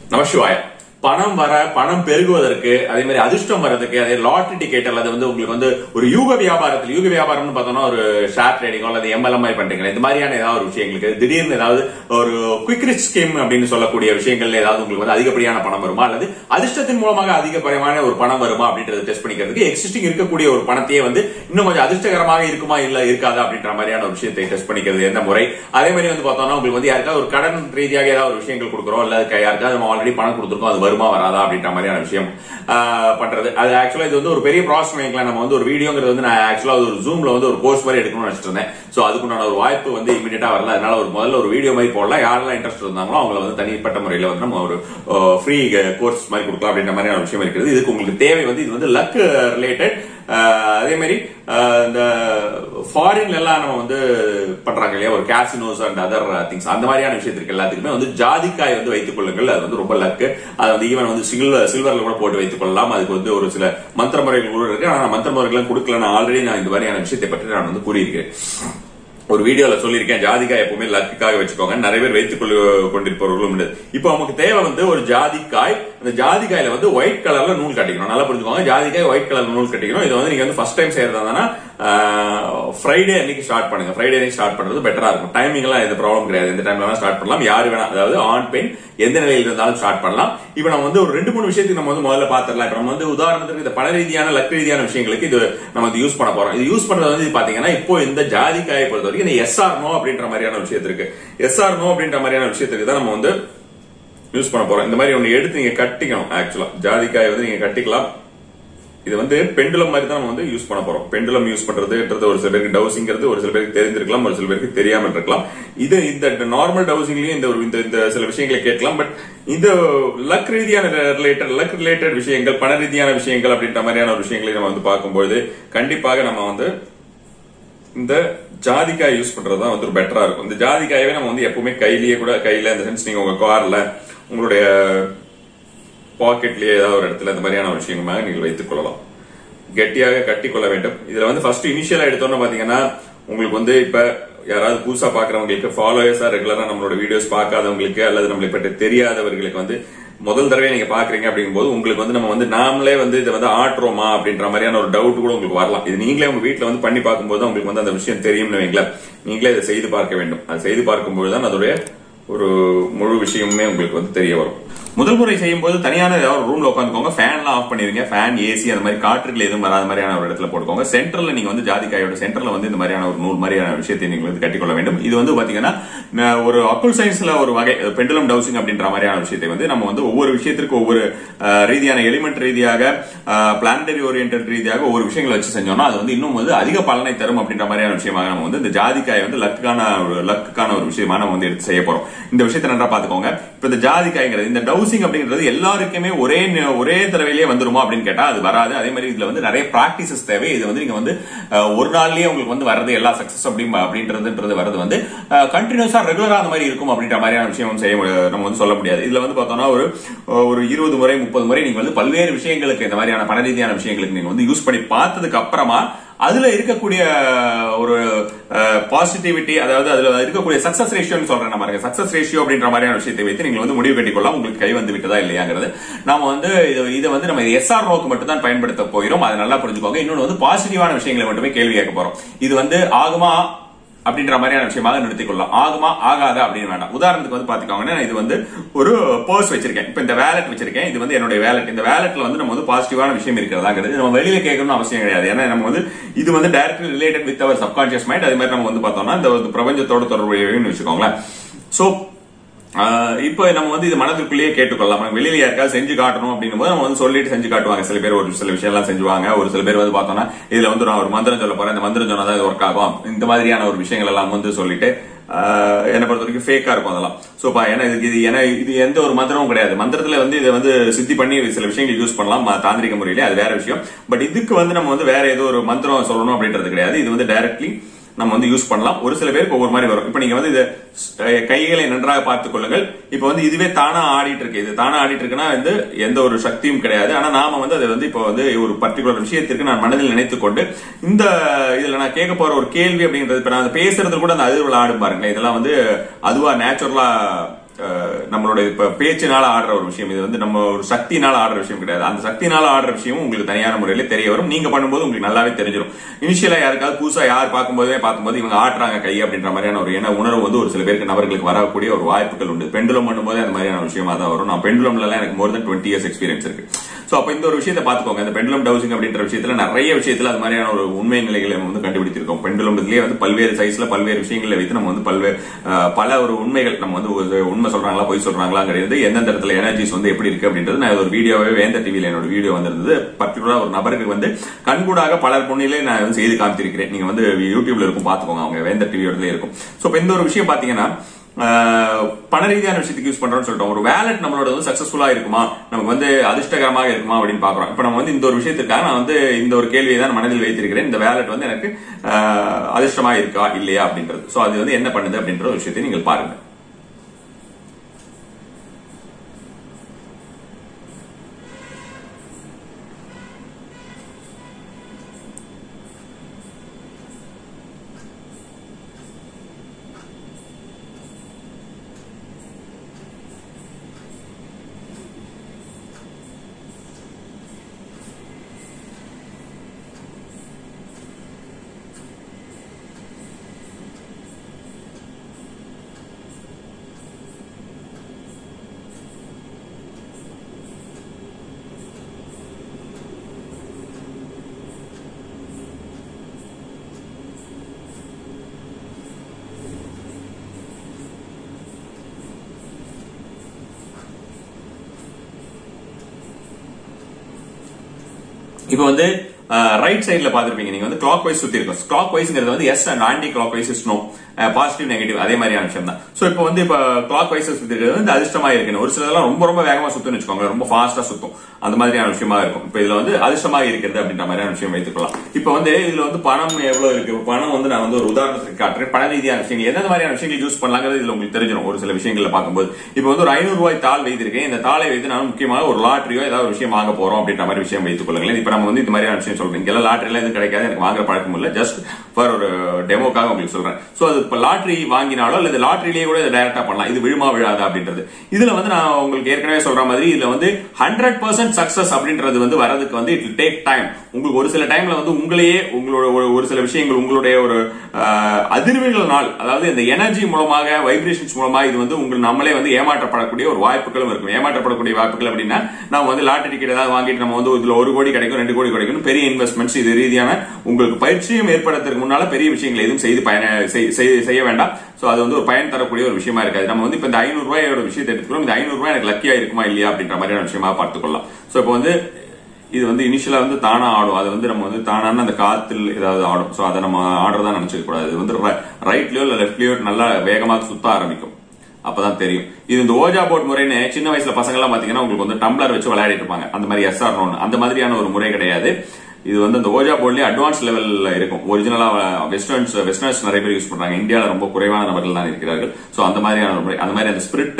நமசிவாய பணம் வர பணம் பெருகுவதற்கு அதே மாதிரி அதிர்ஷ்டம் வர்றதுக்கு அதே லாட்டரி டிக்கெட் அல்லது வந்து உங்களுக்கு வந்து ஒரு யூக வியாபாரத்தில் யூக வியாபாரம்னு பார்த்தோம்னா ஒரு ஷேர் ட்ரேடிங்கோ அல்லது எம்எல்எம் மாதிரி பண்றீங்களா இந்த மாதிரியான ஏதாவது ஒரு விஷயங்களுக்கு திடீர்னு ஏதாவது ஒரு குவிக் ரிச் ஸ்கீம் அப்படின்னு சொல்லக்கூடிய விஷயங்கள்ல ஏதாவது உங்களுக்கு வந்து அதிகப்படியான பணம் வருமா அல்லது அதிர்ஷ்டத்தின் மூலமாக அதிகப்படியான ஒரு பணம் வருமா அப்படின்றத டெஸ்ட் பண்ணிக்கிறதுக்கு எக்ஸிஸ்டிங் இருக்கக்கூடிய ஒரு பணத்தையே வந்து இன்னும் கொஞ்சம் அதிர்ஷ்டகரமாக இருக்குமா இல்ல இருக்காதா அப்படின்ற மாதிரியான ஒரு விஷயத்தை டெஸ்ட் பண்ணிக்கிறது எந்த முறை அதே மாதிரி வந்து பார்த்தோம்னா உங்களுக்கு வந்து யாருக்காவது ஒரு கடன் ரீதியாக ஏதாவது ஒரு விஷயங்கள் கொடுக்குறோம் இல்ல அதுக்கு யாருக்காவது நம்ம ஆல்ரெடி பணம் கொடுத்துருக்கோம் அது வருமா வராதா அப்படின்ற மாதிரியான விஷயம் ஆஹ், பண்றது அது ஆக்சுவலா இது வந்து ஒரு பெரிய ப்ராசஸ் வைக்கலாம் நம்ம வந்து ஒரு வீடியோங்கிறது வந்து நான் ஆக்சுவலா ஒரு ஜூம்ல வந்து ஒரு கோர்ஸ் மாதிரி எடுக்கணும்னு நினைச்சிட்டு இருந்தேன் சோ அதுக்குண்டான ஒரு வாய்ப்பு வந்து இமீடியட்டா வரல அதனால ஒரு முதல்ல ஒரு வீடியோ மாதிரி போடலாம் யாரெல்லாம் இன்ட்ரெஸ்ட் இருந்தாங்களோ அவங்கள வந்து தனிப்பட்ட முறையில வந்து நம்ம ஒரு ஃப்ரீ கோர்ஸ் மாதிரி கொடுக்கலாம் அப்படின்ற மாதிரியான விஷயம் இருக்குது இதுக்கு உங்களுக்கு தேவை வந்து இது வந்து லக் ரிலேட்டட் அதே மாதிரி ஆஹ், இந்த ஃபாரின்ல எல்லாம் நம்ம வந்து பண்றாங்க இல்லையா ஒரு கேசினோஸ் அண்ட் அதர் திங்ஸ் அந்த மாதிரியான விஷயத்திற்கு எல்லாத்துக்குமே வந்து ஜாதிக்காய் வந்து வைத்துக் கொள்ளுங்கள் அது வந்து ரொம்ப லக்கு அது வந்து ஈவன் வந்து சில்வர் சில்வர்ல கூட போட்டு வைத்துக் கொள்ளலாம் அதுக்கு வந்து ஒரு சில மந்திர முறைகள் கூட இருக்கு ஆனா மந்திர முறைகள் கொடுக்கல நான் ஆல்ரெடி நான் இந்த மாதிரியான விஷயத்தை பற்றி நான் வந்து கூறியிருக்கிறேன் ஒரு வீடியோல சொல்லியிருக்கேன் ஜாதிக்காய் எப்பவுமே லக்குக்காக வச்சுக்கோங்க நிறைய பேர் வைத்துக் கொண்டு கொண்டிருப்பவர்களும் உண்டு இப்போ நமக்கு தேவை வந்து ஒரு ஜாதிக்காய் அந்த ஜாதிக்காயில வந்து ஒயிட் கலர்ல நூல் கட்டிக்கணும் நல்லா புரிஞ்சுக்கோங்க ஜாதிக்காய் ஒயிட் கலர்ல நூல் கட்டிக்கணும் இதை வந்து நீங்க வந்து ஃபர்ஸ்ட் டைம் செய்யறதா ஃப்ரைடே அன்னைக்கு ஸ்டார்ட் பண்ணுங்க ஃப்ரைடே அன்னைக்கு ஸ்டார்ட் பண்றது பெட்டரா இருக்கும் டைமிங் எல்லாம் எந்த ப்ராப்ளம் கிடையாது எந்த டைம்ல வேணா ஸ்டார்ட் பண்ணலாம் யாரு வேணா அதாவது ஆன் பெயின் எந்த நிலையில் இருந்தாலும் ஸ்டார்ட் பண்ணலாம் இப்போ நம்ம வந்து ஒரு ரெண்டு மூணு விஷயத்துக்கு நம்ம வந்து முதல்ல பாத்திரலாம் இப்போ நம்ம வந்து உதாரணத்துக்கு இந்த பண ரீதியான லக் ரீதியான விஷயங்களுக்கு இது நம்ம வந்து யூஸ் பண்ண போறோம் இது யூஸ் பண்றது வந்து பாத்தீங்கன்னா இப்போ இந்த ஜாதிக்காயை பொறுத்த வரைக்கும் இந்த எஸ்ஆர் நோ அப்படின்ற மாதிரியான விஷயத்திற்கு எஸ்ஆர் நோ அப்படின்ற மாதிரியான விஷயத்துக்கு தான் நம்ம வந்து யூஸ் பண்ண போறோம் இந்த மாதிரி ஒன்னு எடுத்து நீங்க கட்டிக்கணும் ஆக்சுவலா ஜாதிக்காயை வந்து நீங்க கட்டிக்கலாம் இது வந்து பெண்டுலம் மாதிரி தான் நம்ம வந்து யூஸ் பண்ண போறோம் பெண்டுலம் யூஸ் பண்றதுன்றது ஒரு சில பேருக்கு டவுசிங்கிறது ஒரு சில பேருக்கு தெரிஞ்சிருக்கலாம் ஒரு சில பேருக்கு தெரியாம இருக்கலாம் இது இந்த நார்மல் டவுசிங்லயும் இந்த ஒரு இந்த இந்த சில விஷயங்களை கேட்கலாம் பட் இந்த லக் ரீதியான ரிலேட்டட் லக் ரிலேட்டட் விஷயங்கள் பண ரீதியான விஷயங்கள் அப்படின்ற மாதிரியான ஒரு விஷயங்களை நம்ம வந்து பார்க்கும்போது கண்டிப்பாக நம்ம வந்து இந்த ஜாதிக்காய் யூஸ் பண்றதுதான் வந்து ஒரு பெட்டரா இருக்கும் இந்த ஜாதிக்காயவே நம்ம வந்து எப்பவுமே கையிலேயே கூட கையில இந்த சென்ஸ் நீங்க உங்க கார்ல உங்களுடைய பாக்கெட்லயே ஏதாவது ஒரு இடத்துல இந்த மாதிரியான ஒரு விஷயமாக நீங்கள் வைத்துக் கொள்ளலாம் கெட்டியாக கட்டிக்கொள்ள வேண்டும் இதுல வந்து ஃபர்ஸ்ட் இனிஷியலா எடுத்தோம்னு பாத்தீங்கன்னா உங்களுக்கு வந்து இப்ப யாராவது புதுசா பாக்குறவங்களுக்கு ஃபாலோயர்ஸா ரெகுலரா நம்மளோட வீடியோஸ் பார்க்காதவங்களுக்கு அல்லது நம்மளை பற்றி தெரியாதவர்களுக்கு வந்து முதல் தடவை நீங்க பாக்குறீங்க அப்படிங்கும்போது உங்களுக்கு வந்து நம்ம வந்து நாமளே வந்து இதை வந்து ஆட்டுறோமா அப்படின்ற மாதிரியான ஒரு டவுட் கூட உங்களுக்கு வரலாம் இது நீங்களே உங்க வீட்டுல வந்து பண்ணி பார்க்கும்போது உங்களுக்கு வந்து அந்த விஷயம் தெரியும்னு வைங்களேன் நீங்களே இதை செய்து பார்க்க வேண்டும் அது செய்து பார்க்கும்போது தான் அதோடைய ஒரு முழு விஷயமுமே உங்களுக்கு வந்து தெரிய வரும் முதல் முறை செய்யும் போது தனியான ஏதாவது ஒரு ரூம்ல உட்காந்துக்கோங்க ஃபேன்லாம் ஆஃப் பண்ணிருங்க ஃபேன் ஏசி அந்த மாதிரி காற்றுகள் எதுவும் வராத மாதிரியான ஒரு இடத்துல போட்டுக்கோங்க சென்டர்ல நீங்க வந்து ஜாதிக்காயோட சென்டர்ல வந்து இந்த மாதிரியான ஒரு நூல் மாதிரியான விஷயத்தை நீங்க வந்து கட்டிக்கொள்ள வேண்டும் இது வந்து பாத்தீங்கன்னா ந- ஒரு அக்குள் சயின்ஸ்ல ஒரு வகை பெண்டுலம் டவுசிங் அப்படின்ற மாதிரியான விஷயத்தை வந்து நம்ம வந்து ஒவ்வொரு விஷயத்திற்கு ஒவ்வொரு அஹ், ரீதியான எலிமெண்ட் ரீதியாக பிளானடரி ஓரியன்ட் ரீதியாக ஒவ்வொரு விஷயங்களை வச்சு செஞ்சோம்னா அது வந்து இன்னும் வந்து அதிக பலனை தரும் அப்படின்ற மாதிரியான விஷயமாக நம்ம வந்து இந்த ஜாதிக்காய் வந்து லக்குக்கான ஒரு லக்குக்கான ஒரு விஷயமா நம்ம வந்து எடுத்து செய்ய போறோம் இந்த விஷயத்தை நன்றா பாத்துக்கோங்க இப்ப இந்த ஜாதிக்காய்ங்கிறது இந்த டவுசிங் அப்படிங்கிறது எல்லாருக்குமே ஒரே நே- ஒரே தடவையிலேயே வந்துருமா அப்படின்னு கேட்டா அது வராது அதே மாதிரி இதுல வந்து நிறைய பிராக்டிசஸ் தேவை இது வந்து நீங்க வந்து அஹ், ஒரு நாள்லயே உங்களுக்கு வந்து வரது எல்லா சக்சஸ் அப்படி அப்படின்றதுன்றது வரது வந்து கண்டினியூஸா ரெகுலரா அந்த மாதிரி இருக்கும் அப்படின்ற மாதிரியான விஷயம் வந்து செய்ய முடியாது. நம்ம வந்து சொல்ல முடியாது இதுல வந்து பார்த்தோம்னா ஒரு ஒரு இருபது முறை முப்பது முறை நீங்க வந்து பல்வேறு விஷயங்களுக்கு இந்த மாதிரியான பண ரீதியான விஷயங்களுக்கு நீங்க வந்து யூஸ் பண்ணி பார்த்ததுக்கு அப்புறமா அதுல இருக்கக்கூடிய ஒரு பாசிட்டிவிட்டி அதாவது அதுல இருக்கக்கூடிய சக்சஸ் ரேஷியோன்னு சொல்றேன் நம்ம சக்சஸ் ரேஷியோ அப்படின்ற மாதிரியான விஷயத்தை வைத்து நீங்க வந்து முடிவு கட்டிக்கொள்ளலாம் உங்களுக்கு கை வந்து விட்டதா இல்லையாங்கிறது நாம வந்து இது- இதை வந்து நம்ம எஸ்ஆர் நோக்கு மட்டும் தான் பயன்படுத்த போகிறோம் அதை நல்லா புரிஞ்சுக்கோங்க இன்னொன்று வந்து பாசிட்டிவான விஷயங்களை மட்டுமே கேள்வி கேட்க போறோம் இது வந்து ஆகுமா அப்படின்ற மாதிரியான விஷயமாக நிறுத்திக் கொள்ளலாம் ஆகுமா ஆகாதா அப்படின்னு வேண்டாம் உதாரணத்துக்கு வந்து பாத்துக்கோங்கன்னா இது வந்து ஒரு பர்ஸ் வச்சிருக்கேன் இப்ப இந்த வேலட் வச்சிருக்கேன் இது வந்து என்னுடைய வேலட் இந்த வேலட்ல வந்து நம்ம வந்து பாசிட்டிவான விஷயம் இருக்கிறதாங்கிறது நம்ம வெளியில கேட்கணும்னு அவசியம் கிடையாது ஏன்னா நம்ம வந்து இது வந்து directly related with our subconscious mind அதே மாதிரி நம்ம வந்து பார்த்தோம்னா இந்த ஒரு பிரபஞ்சத்தோட தொடர்புடையன்னு வச்சுக்கோங்களேன் சோ ஆஹ் இப்போ நம்ம வந்து இது மனதிற்குள்ளேயே கேட்டுக்கொள்ளலாம் நம்ம வெளியில யாருக்காவது செஞ்சு காட்டணும் அப்படின்னும் போது நம்ம வந்து சொல்லிட்டு செஞ்சு காட்டுவாங்க சில பேர் ஒரு சில விஷயம் எல்லாம் செஞ்சுவாங்க ஒரு சில பேர் வந்து பார்த்தோம்னா இதுல வந்து நான் ஒரு மந்திரம் சொல்ல போறேன் இந்த மந்திரம் சொன்னா தான் ஒர்க் ஆகும் இந்த மாதிரியான ஒரு விஷயங்கள் எல்லாம் வந்து சொல்லிட்டு ஆஹ் என்னை பொறுத்த வரைக்கும் ஃபேக்கா இருக்கும் அதெல்லாம் சோ ஏன்னா இதுக்கு இது ஏன்னா இது எந்த ஒரு மந்திரமும் கிடையாது மந்திரத்துல வந்து இதை வந்து சித்தி பண்ணி சில விஷயங்கள் யூஸ் பண்ணலாம் ம- தாந்திரிக முறையில அது வேற விஷயம் பட் இதுக்கு வந்து நம்ம வந்து வேற ஏதோ ஒரு மந்திரம் சொல்லணும் அப்படின்றது கிடையாது இது வந்து டைரக்ட்லி நம்ம வந்து யூஸ் பண்ணலாம் ஒரு சில பேருக்கு ஒவ்வொரு மாதிரி வரும் இப்போ நீங்க வந்து இது அஹ், கைகளை நன்றாக பார்த்துக் கொள்ளுங்கள் இப்போ வந்து இதுவே தானா ஆடிட்டு இருக்கு இது தானா ஆடிட்டு இருக்குன்னா வந்து எந்த ஒரு சக்தியும் கிடையாது ஆனா நாம வந்து அதை வந்து இப்போ வந்து ஒரு பர்டிகுலர் விஷயத்திற்கு நான் மனதில் நினைத்துக் கொண்டு இந்த இதுல நான் கேட்க போற ஒரு கேள்வி அப்படின்றது இப்ப நான் பேசுறது கூட அந்த அதிர்வுல ஆடும் பாருங்களேன் இதெல்லாம் வந்து அதுவா நேச்சுரலா அஹ், நம்மளோட இப்ப பேச்சினால ஆடுற ஒரு விஷயம் இது வந்து நம்ம ஒரு சக்தினால ஆடுற விஷயம் கிடையாது அந்த சக்தினால ஆடுற விஷயமும் உங்களுக்கு தனியான முறையில தெரிய வரும் நீங்க பண்ணும்போது உங்களுக்கு நல்லாவே தெரிஞ்சிடும் இனிஷியலா யாருக்காவது புதுசா யார் பார்க்கும்போதே பார்க்கும்போது இவங்க ஆட்டுறாங்க கை அப்படின்ற மாதிரியான ஒரு எண்ண உணர்வு வந்து ஒரு சில பேருக்கு நபர்களுக்கு வரக்கூடிய ஒரு வாய்ப்புகள் உண்டு பெண்டுலம் பண்ணும்போது அந்த மாதிரியான விஷயமா தான் வரும் நான் பெண்டுலம்ல எல்லாம் எனக்கு more than twenty years experience இருக்கு சோ அப்ப இந்த ஒரு விஷயத்தை பாத்துக்கோங்க இந்த பெண்டுலம் டவுசிங் அப்படின்ற விஷயத்துல நிறைய விஷயத்துல அது மாதிரியான ஒரு உண்மை நிலைகளை நம்ம வந்து கண்டுபிடித்திருக்கோம் பெண்டுலம்லயே வந்து பல்வேறு சைஸ்ல பல்வேறு விஷயங்களை வைத்து நம்ம வந்து பல்வேறு அஹ், பல ஒரு உண்மைகள் நம்ம வந்து ஒரு உண்மை சொல்றாங்களா பொய் சொல்றாங்களாங்கிறது எந்தெந்த இடத்துல எனர்ஜிஸ் வந்து எப்படி இருக்கு அப்படின்றது நான் ஒரு வீடியோவே வேந்த டிவில என்னோட வீடியோ வந்திருந்தது பர்டிகுலரா ஒரு நபருக்கு வந்து கண்கூடாக பலர் முன்னிலே நான் வந்து செய்து காமித்திருக்கிறேன் நீங்க வந்து யூடியூப்ல இருக்கும் பாத்துக்கோங்க அவங்க வேந்த டிவியோட இருக்கும் சோ இப்ப இந்த ஒரு விஷயம் பாத்தீங்கன்னா ஆஹ், பண ரீதியான விஷயத்துக்கு யூஸ் பண்றோம்னு சொல்லிட்டோம் ஒரு வேலட் நம்மளோட வந்து சக்சஸ்ஃபுல்லா இருக்குமா நமக்கு வந்து அதிர்ஷ்டகரமாக இருக்குமா அப்படின்னு பாக்குறோம் இப்ப நம்ம வந்து இந்த ஒரு விஷயத்துக்காக நான் வந்து இந்த ஒரு கேள்வியை தான் மனதில் வைத்திருக்கிறேன் இந்த வேலட் வந்து எனக்கு ஆஹ், அதிர்ஷ்டமா இருக்கா இல்லையா அப்படின்றது சோ அது வந்து என்ன பண்ணுது அப்படின்ற ஒரு விஷயத்தை நீங்கள் பாருங்க இப்போ வந்து ரைட் சைடுல பாத்திருப்பீங்க நீங்க வந்து கிளாக் வைஸ் சுத்தி இருக்கும் கிளாக் வைஸ்ங்கிறது வந்து yes and anti clock wise is no positive negative அதே மாதிரியான விஷயம் தான் சோ இப்போ வந்து இப்ப கிளாக் வைஸ் சுத்தி இருக்கிறது வந்து அதிர்ஷ்டமா இருக்கு ஒரு சிலதெல்லாம் ரொம்ப ரொம்ப வேகமா சுத்துன்னு வச்சுக்கோங்க ரொம்ப ஃபாஸ்டா சுத்தும் அந்த மாதிரியான விஷயமா இருக்கும் இப்போ இதுல வந்து அதிர்ஷ்டமா இருக்கிறது அப்படின்ற மாதிரியான விஷயம் வைத்துக்கலாம் இப்போ வந்து இதுல வந்து பணம் எவ்வளவு இருக்கு இப்ப பணம் வந்து நான் வந்து ஒரு உதாரணத்துக்கு காட்டுறேன் பண ரீதியான விஷயங்கள் எந்த மாதிரியான விஷயங்கள் யூஸ் பண்ணலாங்கிறது இதுல உங்களுக்கு தெரிஞ்சிடும் ஒரு சில விஷயங்கள்ல பார்க்கும்போது இப்போ வந்து ஒரு ஐநூறு ரூபாய் தாள் வைத்திருக்கேன் இந்த தாளை வைத்து நான் முக்கியமாக ஒரு லாட்டரியோ ஏதாவது ஒரு விஷயம் வாங்க போறோம் அப்படின்ற மாதிரி விஷயம் வைத்துக் கொள்ளுங்களேன் இப்போ நம்ம வந்து இந்த மாதிரியான விஷயம் சொல்றேன் இங்கெல்லாம் லாட்டரிலாம் எதுவும் கிடைக்காது எனக்கு வாங்குற பழக்கம் இல்ல ஜஸ்ட் ஃபார் ஒரு டெமோக்காக உங்களுக்கு சொல்றேன் சோ அது இப்போ லாட்டரி வாங்கினாலோ அல்லது லாட்டரிலேயே கூட இதை டைரக்டா பண்ணலாம் இது விழுமா விழாதா அப்படின்றது இதுல வந்து நான் உங்களுக்கு ஏற்கனவே சொல்ற மாதிரி இதுல வந்து ஹண்ட்ரட் பர்சன்ட் சக்சஸ் அப்படின்றது வந்து வரதுக்கு வந்து இட் டேக் டைம் உங்களுக்கு ஒரு சில டைம்ல வந்து உங்களையே உங்களோட ஒரு- ஒரு சில விஷயங்கள் உங்களுடைய ஒரு ஆஹ், அதிர்வுகள்னால் அதாவது இந்த எனர்ஜி மூலமாக வைப்ரேஷன்ஸ் மூலமாக இது வந்து உங்கள் நம்மளே வந்து ஏமாற்றப்படக்கூடிய ஒரு வாய்ப்புகளும் இருக்கும் ஏமாற்றப்படக்கூடிய வாய்ப்புகள் அப்படின்னா நம்ம வந்து லாட்டரி டிக்கெட் ஏதாவது வாங்கிட்டு நம்ம வந்து இதுல ஒரு கோடி கிடைக்கும் ரெண்டு கோடி கிடைக்கும் பெரிய இன்வெஸ்ட்மெண்ட்ஸ் இது ரீதியான உங்களுக்கு பயிற்சியும் ஏற்படுறதுக்கு முன்னால பெரிய விஷயங்கள் எதுவும் செய்து பயன செய்- செய்- செய்ய வேண்டாம் சோ அது வந்து ஒரு பயன் தரக்கூடிய ஒரு விஷயமா இருக்காது நம்ம வந்து இப்ப இந்த ஐநூறு ரூபாயோட விஷயத்தை எடுத்துக்கிறோம் இந்த ஐநூறு ரூபாய் எனக்கு லக்கியா இருக்குமா இல்லையா அப்படின்ற மாதிரியான விஷயமா பார்த்துக்கொள்ளலாம் சோ இப்போ வந்து இது வந்து இனிஷியலா வந்து தானா ஆடும் அது வந்து நம்ம வந்து தானான அந்த காத்தில் ஏதாவது ஆடும் சோ அதை நம்ம ஆடுறதா நினைச்சுக்க கூடாது இது வந்து ரைட்லயோ இல்ல லெஃப்ட்லயோ நல்லா வேகமாக சுத்த ஆரம்பிக்கும் அப்பதான் தெரியும் இது இந்த ஓஜா போர்ட் முறைன்னு சின்ன வயசுல பசங்க எல்லாம் பாத்தீங்கன்னா உங்களுக்கு வந்து டம்ளர் வச்சு விளையாடிட்டு இருப்பாங்க அந்த மாதிரி எஸ்ஆர் அந்த மாதிரியான ஒரு முறை கிடையாது இது வந்து அந்த ஓஜா போர்ட்லயே அட்வான்ஸ் லெவல்ல இருக்கும் ஒரிஜினலா வெஸ்டர்ன்ஸ் வெஸ்டர்ன்ஸ் நிறைய பேர் யூஸ் பண்றாங்க இந்தியால ரொம்ப குறைவான நபர்கள் தான் இருக்கிறார்கள் சோ அந்த மாதிரியான ஒரு முறை அந்த மாதிரி அந்த ஸ்பிரிட்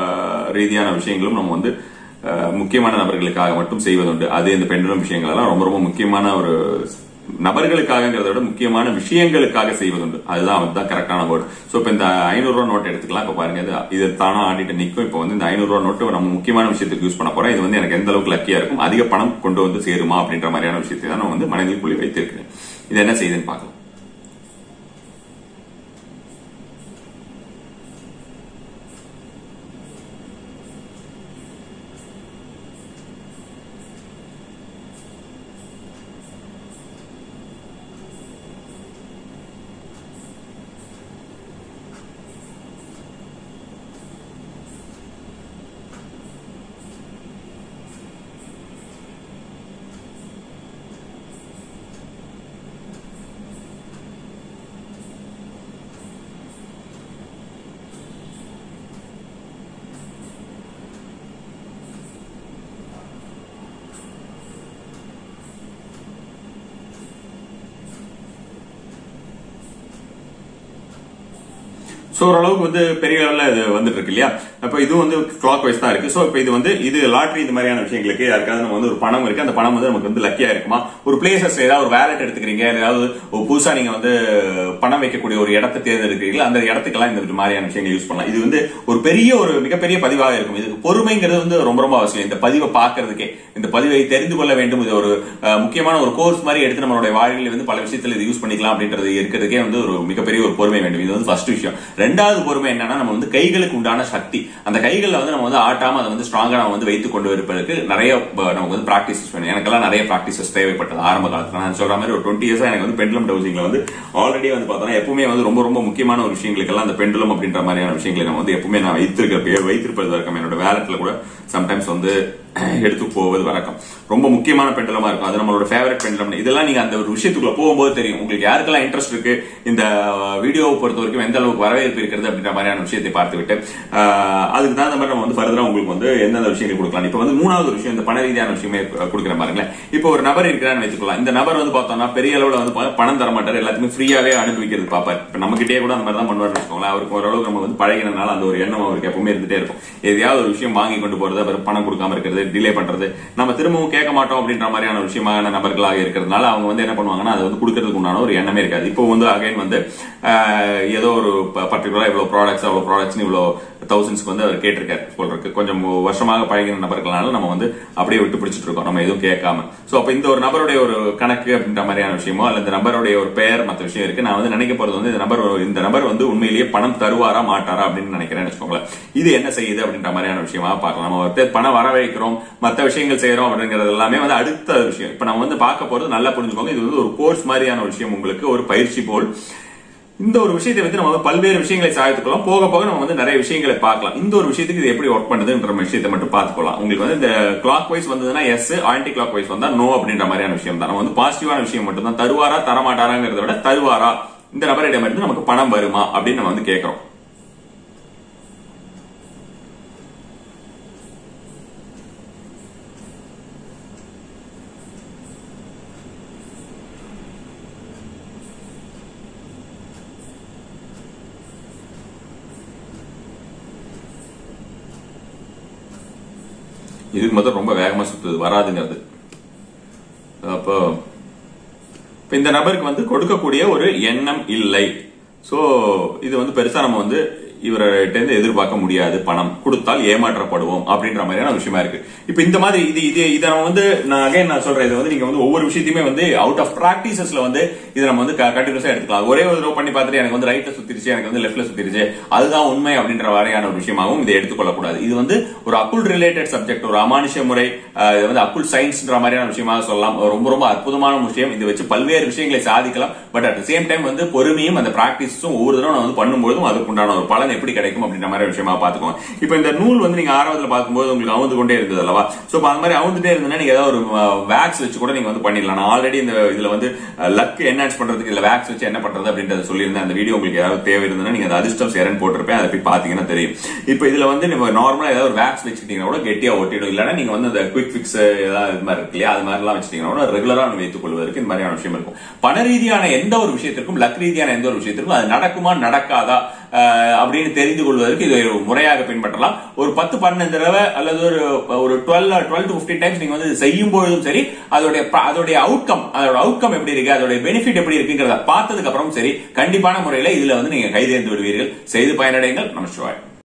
ரீதியான விஷயங்களும் நம்ம வந்து அஹ், முக்கியமான நபர்களுக்காக மட்டும் செய்வதுண்டு அது இந்த பெண்களும் விஷயங்கள் எல்லாம் ரொம்ப ரொம்ப முக்கியமான ஒரு நபர்களுக்காகங்கிறத விட முக்கியமான விஷயங்களுக்காக செய்வதுண்டு அதுதான் அதுதான் கரெக்டான வேர்டு சோ இப்ப இந்த ஐநூறு ரூபா நோட் எடுத்துக்கலாம் இப்ப பாருங்க இது இது தானா ஆடிட்டு நிக்கும் இப்ப வந்து இந்த ஐநூறு ரூபா நோட்டு நம்ம முக்கியமான விஷயத்துக்கு யூஸ் பண்ண போறோம் இது வந்து எனக்கு எந்த அளவுக்கு லக்கியா இருக்கும் அதிக பணம் கொண்டு வந்து சேருமா அப்படின்ற மாதிரியான விஷயத்தை தான் நான் வந்து மனதில் புள்ளி வைத்திருக்கிறேன் இது என்ன செய்யுதுன்னு பார்க்கலாம் சோ ஓரளவுக்கு வந்து பெரிய லெவல்ல இது வந்துட்டு இருக்கு இல்லையா அப்ப இது வந்து கிளாக் வைஸ் தான் இருக்கு சோ இப்போ இது வந்து இது லாட்ரி இந்த மாதிரியான விஷயங்களுக்கு யாருக்காவது நம்ம வந்து ஒரு பணம் இருக்கு அந்த பணம் வந்து நமக்கு வந்து லக்கியா இருக்குமா ஒரு பிளேசஸ் ஏதாவது ஒரு வேலட் எடுத்துக்கிறீங்க ஏதாவது ஒரு புதுசா நீங்க வந்து பணம் வைக்கக்கூடிய ஒரு இடத்தை தேர்ந்தெடுக்கிறீங்களா அந்த இடத்துக்கெல்லாம் இந்த மாதிரியான விஷயங்கள் யூஸ் பண்ணலாம் இது வந்து ஒரு பெரிய ஒரு மிகப்பெரிய பதிவாக இருக்கும் இதுக்கு பொறுமைங்கிறது வந்து ரொம்ப ரொம்ப அவசியம் இந்த பதிவை பார்க்கறதுக்கே இந்த பதிவை தெரிந்து கொள்ள வேண்டும் இது ஒரு அஹ், முக்கியமான ஒரு கோர்ஸ் மாதிரி எடுத்து நம்மளுடைய வாழ்க்கையில வந்து பல விஷயத்துல இது யூஸ் பண்ணிக்கலாம் அப்படின்றது இருக்கிறதுக்கே வந்து ஒரு மிகப்பெரிய ஒரு பொறுமை வேண்டும் இது வந்து ஃபர்ஸ்ட் விஷயம் ரெண்டாவது பொறுமை என்னன்னா நம்ம வந்து கைகளுக்கு உண்டான சக்தி அந்த கைகளில் வந்து நம்ம வந்து ஆட்டாம அதை வந்து ஸ்ட்ராங்கா நம்ம வந்து வைத்துக் கொண்டு இருப்பதற்கு நிறைய ப- நமக்கு வந்து பிராக்டிசஸ் வேணும் எனக்கெல்லாம் நிறைய பிராக்டிசஸ் தேவைப்பட்டது ஆரம்ப காலத்துல நான் சொல்ற மாதிரி ஒரு டுவெண்ட்டி இயர்ஸா எனக்கு வந்து பெண்டுலம் டவுசிங்ல வந்து ஆல்ரெடி வந்து பார்த்தோம்னா எப்பவுமே வந்து ரொம்ப ரொம்ப முக்கியமான ஒரு விஷயங்களுக்கெல்லாம் அந்த பெண்டுலம் அப்படின்ற மாதிரியான விஷயங்களை நம்ம வந்து எப்பவுமே நான் வைத்திருக்க வைத்திருப்பது வரைக்கும் என்னோட வேலட்ல கூட சம்டைம்ஸ் வந்து எடுத்து போவது வழக்கம் ரொம்ப முக்கியமான பெண்டலமா இருக்கும் அது நம்மளோட ஃபேவரட் பெண்டலம் இதெல்லாம் நீங்க அந்த ஒரு விஷயத்துக்குள்ள போகும்போது தெரியும் உங்களுக்கு யாருக்கெல்லாம் இன்ட்ரெஸ்ட் இருக்கு இந்த வீடியோவை பொறுத்த வரைக்கும் எந்த அளவுக்கு வரவேற்பு இருக்கிறது அப்படின்ற மாதிரியான விஷயத்தை பார்த்து விட்டு ஆஹ், அதுக்கு தகுந்த மாதிரி நம்ம வந்து ஃபர்தரா உங்களுக்கு வந்து எந்தெந்த விஷயங்கள் கொடுக்கலாம் இப்போ வந்து மூணாவது ஒரு விஷயம் இந்த பண ரீதியான விஷயமே கொடுக்குற பாருங்களேன் இப்போ ஒரு நபர் இருக்கிறான்னு வச்சுக்கலாம் இந்த நபர் வந்து பார்த்தோம்னா பெரிய அளவுல வந்து பா- பணம் தர மாட்டார் எல்லாத்தையுமே ஃப்ரீயாவே அனுபவிக்கிறது பார்ப்பார் இப்போ நம்ம கிட்டே கூட அந்த மாதிரி தான் பண்ணுவார்னு வச்சுக்கோங்களேன் அவருக்கு ஓரளவுக்கு நம்ம வந்து பழகினனால அந்த ஒரு எண்ணம் அவருக்கு எப்பவுமே இருந்துட்டே இருக்கும் எதையாவது ஒரு விஷயம் வாங்கி கொண்டு போறது அவர் பணம் கொடுக்காம இருக்கிறது டிலே பண்றது நம்ம திரும்பவும் கேட்க மாட்டோம் அப்படின்ற மாதிரியான விஷயமான நபர்களாக இருக்கிறதுனால அவங்க வந்து என்ன பண்ணுவாங்கன்னா அதை வந்து கொடுக்கறதுக்கு உண்டான ஒரு எண்ணமே இருக்காது இப்போ வந்து அகைன் வந்து ஆஹ், ஏதோ ஒரு பர்டிகுலரா இவ்வளவு ப்ராடக்ட்ஸ் அவ்வளவு ப்ராடக்ட்ஸ் இவ்வளவு தௌசண்ட்ஸ்க்கு வந்து அவர் கேட்டிருக்காரு போல் இருக்கு கொஞ்சம் வருஷமாக பழகின நபர்களால நம்ம வந்து அப்படியே விட்டு பிடிச்சிட்டு இருக்கோம் நம்ம எதுவும் கேட்காம சோ அப்ப இந்த ஒரு நபருடைய ஒரு கணக்கு அப்படின்ற மாதிரியான விஷயமோ அல்ல இந்த நபருடைய ஒரு பெயர் மற்ற விஷயம் இருக்கு நான் வந்து நினைக்க போறது வந்து இந்த நபர் இந்த நபர் வந்து உண்மையிலேயே பணம் தருவாரா மாட்டாரா அப்படின்னு நினைக்கிறேன்னு வச்சுக்கோங்களேன் இது என்ன செய்யுது அப்படின்ற மாதிரியான விஷயமா பார்க்கலாம் நம்ம ஒருத்தர் பணம் வர வைக்கிறோம் மற்ற விஷயங்கள் செய்யறோம் அப்படிங்கிறது எல்லாமே வந்து அடுத்த விஷயம் இப்ப நம்ம வந்து பார்க்க போறது நல்லா புரிஞ்சுக்கோங்க இது வந்து ஒரு கோர்ஸ் மாதிரியான ஒரு விஷயம் உங்களுக்கு ஒரு பயிற்சி போல் இந்த ஒரு விஷயத்தை வந்து நம்ம வந்து பல்வேறு விஷயங்களை சாதித்துக்கலாம் போக போக நம்ம வந்து நிறைய விஷயங்களை பார்க்கலாம் இந்த ஒரு விஷயத்துக்கு இது எப்படி ஒர்க் பண்ணுதுன்ற விஷயத்தை மட்டும் பார்த்துக்கலாம் உங்களுக்கு வந்து இந்த கிளாக் வைஸ் வந்ததுன்னா எஸ் ஆன்டி கிளாக் வைஸ் வந்தா நோ அப்படின்ற மாதிரியான விஷயம் தான் நம்ம வந்து பாசிட்டிவான விஷயம் மட்டும் தான் தருவாரா தரமாட்டாராங்கிறத விட தருவாரா இந்த நபரிடமிருந்து நமக்கு பணம் வருமா அப்படின்னு நம்ம வந்து கேட்கிறோம் இதுக்கு மட்டும் ரொம்ப வேகமா சுத்துது வராதுங்கிறது அப்போ இப்ப இந்த நபருக்கு வந்து கொடுக்கக்கூடிய ஒரு எண்ணம் இல்லை சோ இது வந்து பெருசா நம்ம வந்து இவர்கிட்ட இருந்து எதிர்பார்க்க முடியாது பணம் கொடுத்தால் ஏமாற்றப்படுவோம் அப்படின்ற மாதிரியான விஷயமா இருக்கு இப்ப இந்த மாதிரி இது இது இதை நம்ம வந்து நான் அகைன் நான் சொல்றேன் இது வந்து நீங்க வந்து ஒவ்வொரு விஷயத்தையுமே வந்து அவுட் ஆஃப் பிராக்டிசஸ்ல வந்து இதை நம்ம வந்து கண்டினியூஸா எடுத்துக்கலாம் ஒரே ஒரு தடவை பண்ணி பார்த்துட்டு எனக்கு வந்து ரைட்ல சுத்திருச்சு எனக்கு வந்து லெஃப்ட்ல சுத்திருச்சு அதுதான் உண்மை அப்படின்ற மாதிரியான ஒரு விஷயமாகவும் இதை எடுத்துக்கொள்ளக்கூடாது இது வந்து ஒரு அக்குள் ரிலேட்டட் சப்ஜெக்ட் ஒரு அமானுஷ்ய முறை அஹ், இது வந்து அக்குள் சயின்ஸ்ன்ற மாதிரியான விஷயமாக சொல்லலாம் ரொம்ப ரொம்ப அற்புதமான விஷயம் இதை வச்சு பல்வேறு விஷயங்களை சாதிக்கலாம் பட் அட் சேம் டைம் வந்து பொறுமையும் அந்த பிராக்டிஸும் ஒவ்வொரு தடவை நான் வந்து பண்ணும்போதும் அதுக்குண்டான ஒரு பலன் எப்படி கிடைக்கும் அப்படின்ற மாதிரி விஷயமா பாத்துக்கோங்க இப்போ இந்த நூல் வந்து நீங்க ஆரம்பத்துல பார்க்கும்போது உங்களுக்கு அவுந்து கொண்டே இருந்தது அல்லவா சோ அப்ப அந்த மாதிரி அவுந்துட்டே இருந்ததுன்னா நீங்க ஏதாவது ஒரு வேக்ஸ் வச்சு கூட நீங்க வந்து பண்ணிடலாம் நான் ஆல்ரெடி இந்த இதுல வந்து லக் என்ஹான்ஸ் பண்றதுக்கு இல்ல வேக்ஸ் வச்சு என்ன பண்றது அப்படின்றத சொல்லியிருந்தேன் அந்த வீடியோ உங்களுக்கு ஏதாவது தேவை இருந்ததுன்னா நீங்க அந்த அதிர்ஷ்டம் சேரன் போட்டிருப்பேன் அதை போய் பாத்தீங்கன்னா தெரியும் இப்போ இதுல வந்து நம்ம நார்மலா ஏதாவது ஒரு வேக்ஸ் வச்சுக்கிட்டீங்கன்னா கூட கெட்டியா ஒட்டிடும் இல்லைன்னா நீங்க வந்து அந்த குவிக் ஃபிக்ஸ் ஏதாவது இது மாதிரி இருக்கு இல்லையா அது மாதிரிலாம் வச்சுட்டீங்கன்னா கூட ரெகுலரா வைத்துக் கொள்வதற்கு இந்த மாதிரியான விஷயம் இருக்கும் பண ரீதியான எந்த ஒரு விஷயத்திற்கும் லக் ரீதியான எந்த ஒரு விஷயத்திற்கும் அது நடக்குமா நடக்காதா அஹ், அப்படின்னு தெரிந்து கொள்வதற்கு இது ஒரு முறையாக பின்பற்றலாம் ஒரு பத்து பன்னெண்டு தடவை அல்லது ஒரு ஒரு twelve twelve to fifteen times நீங்க வந்து இது செய்யும் பொழுதும் சரி அதோடைய ப- அதோடைய அவுட்கம் அதோட அவுட்கம் எப்படி இருக்கு அதோட பெனிஃபிட் எப்படி இருக்குங்கிறத பார்த்ததுக்கு அப்புறம் சரி கண்டிப்பான முறையில இதுல வந்து நீங்க கைதேர்ந்து விடுவீர்கள் செய்து பயனடைங்கள் நமச்சிவாய்